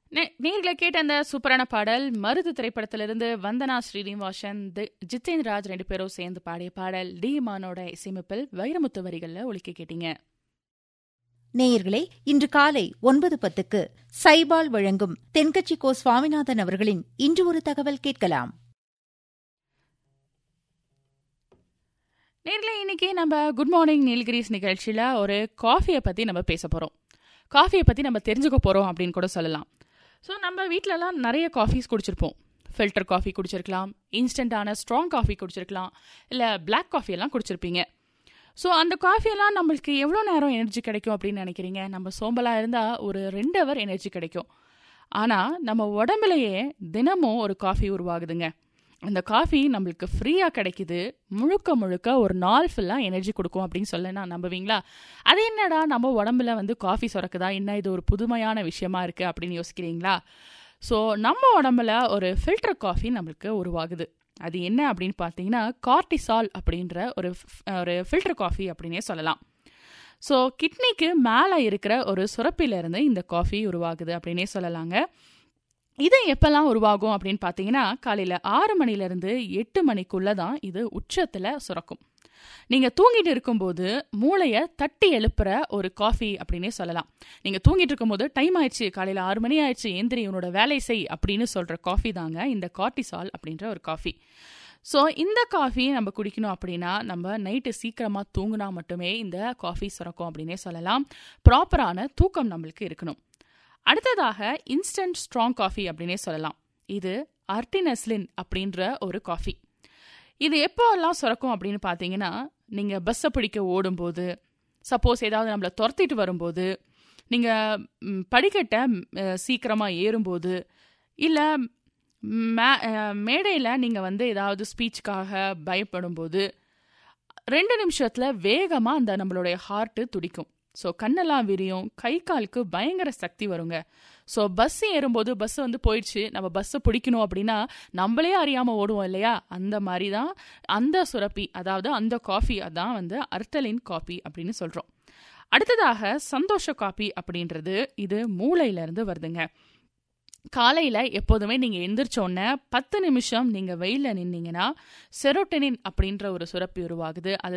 நே- நேர்களை கேட்ட அந்த சூப்பரான பாடல் மருது திரைப்படத்திலிருந்து வந்தனா ஸ்ரீனிவாசன் தி- ஜித்தேந்திர ராஜ் ரெண்டு பேரும் சேர்ந்து பாடிய பாடல் டி மானோட இசையமைப்பில் வைரமுத்து வரிகள்ல ஒலிக்க கேட்டீங்க நேயர்களே இன்று காலை ஒன்பது பத்துக்கு சைபால் வழங்கும் தென்கட்சி கோ சுவாமிநாதன் அவர்களின் இன்று ஒரு தகவல் கேட்கலாம் நேர்களை இன்னைக்கு நம்ம குட் மார்னிங் நீல்கிரிஸ் நிகழ்ச்சியில ஒரு காஃபியை பத்தி நம்ம பேச போறோம் காஃபியை பத்தி நம்ம தெரிஞ்சுக்க போறோம் அப்படின்னு கூட சொல்லலாம் ஸோ நம்ம வீட்டிலலாம் நிறைய காஃபிஸ் குடிச்சிருப்போம் ஃபில்டர் காஃபி குடிச்சிருக்கலாம் இன்ஸ்டன்டான ஸ்ட்ராங் காஃபி குடிச்சிருக்கலாம் இல்லை பிளாக் காஃபி எல்லாம் குடிச்சிருப்பீங்க ஸோ அந்த காஃபியெல்லாம் நம்மளுக்கு எவ்வளோ நேரம் எனர்ஜி கிடைக்கும் அப்படின்னு நினைக்கிறீங்க நம்ம சோம்பலாக இருந்தால் ஒரு ரெண்டு ஹவர் எனர்ஜி கிடைக்கும் ஆனால் நம்ம உடம்புலையே தினமும் ஒரு காஃபி உருவாகுதுங்க அந்த காஃபி நம்மளுக்கு ஃப்ரீயாக கிடைக்குது முழுக்க முழுக்க ஒரு நாள் ஃபுல்லாக எனர்ஜி கொடுக்கும் அப்படின்னு சொல்ல நான் நம்புவீங்களா அது என்னடா நம்ம உடம்புல வந்து காஃபி சுரக்குதா என்ன இது ஒரு புதுமையான விஷயமா இருக்குது அப்படின்னு யோசிக்கிறீங்களா ஸோ நம்ம உடம்புல ஒரு ஃபில்டர் காஃபி நம்மளுக்கு உருவாகுது அது என்ன அப்படின்னு பார்த்தீங்கன்னா கார்டிசால் அப்படின்ற ஒரு f- ஒரு ஃபில்டர் காஃபி அப்படின்னே சொல்லலாம் ஸோ கிட்னிக்கு மேலே இருக்கிற ஒரு சுரப்பிலிருந்து இந்த காஃபி உருவாகுது அப்படின்னே சொல்லலாங்க இது எப்பெல்லாம் உருவாகும் அப்படின்னு பார்த்தீங்கன்னா காலையில் ஆறு மணிலேருந்து எட்டு மணிக்குள்ளே தான் இது உச்சத்தில் சுரக்கும் நீங்கள் தூங்கிட்டு இருக்கும்போது மூளையை தட்டி எழுப்புற ஒரு காஃபி அப்படின்னே சொல்லலாம் நீங்கள் தூங்கிட்டு இருக்கும்போது டைம் ஆயிடுச்சு காலையில் ஆறு மணி ஆயிடுச்சு எந்திரி உன்னோட வேலை செய் அப்படின்னு சொல்கிற காஃபி தாங்க இந்த கார்டிசால் அப்படின்ற ஒரு காஃபி ஸோ இந்த காஃபி நம்ம குடிக்கணும் அப்படின்னா நம்ம நைட்டு சீக்கிரமாக தூங்கினா மட்டுமே இந்த காஃபி சுரக்கும் அப்படின்னே சொல்லலாம் ப்ராப்பரான தூக்கம் நம்மளுக்கு இருக்கணும் அடுத்ததாக இன்ஸ்டன்ட் ஸ்ட்ராங் காஃபி அப்படின்னே சொல்லலாம் இது அர்டினஸ்லின் அப்படின்ற ஒரு காஃபி இது எப்போல்லாம் சுரக்கும் அப்படின்னு பார்த்தீங்கன்னா நீங்கள் பஸ்ஸை பிடிக்க ஓடும்போது சப்போஸ் ஏதாவது நம்மளை துரத்திட்டு வரும்போது நீங்கள் படிக்கட்டை சீக்கிரமாக ஏறும்போது இல்லை மே மேடையில் நீங்கள் வந்து ஏதாவது ஸ்பீச்சுக்காக பயப்படும்போது ரெண்டு நிமிஷத்தில் வேகமாக அந்த நம்மளுடைய ஹார்ட்டு துடிக்கும் ஸோ கண்ணெல்லாம் விரியும் கை காலுக்கு பயங்கர சக்தி வருங்க ஸோ பஸ் ஏறும்போது பஸ் வந்து போயிடுச்சு நம்ம பஸ்ஸை பிடிக்கணும் அப்படின்னா நம்மளே அறியாமல் ஓடுவோம் இல்லையா அந்த மாதிரி தான் அந்த சுரப்பி அதாவது அந்த காஃபி அதான் வந்து அர்த்தலின் காபி அப்படின்னு சொல்கிறோம் அடுத்ததாக சந்தோஷ காபி அப்படின்றது இது மூளையிலேருந்து வருதுங்க காலையில் எப்போதுமே நீங்கள் எந்திரிச்ச உடனே பத்து நிமிஷம் நீங்கள் வெயிலில் நின்னீங்கன்னா செரோட்டனின் அப்படின்ற ஒரு சுரப்பி உருவாகுது அது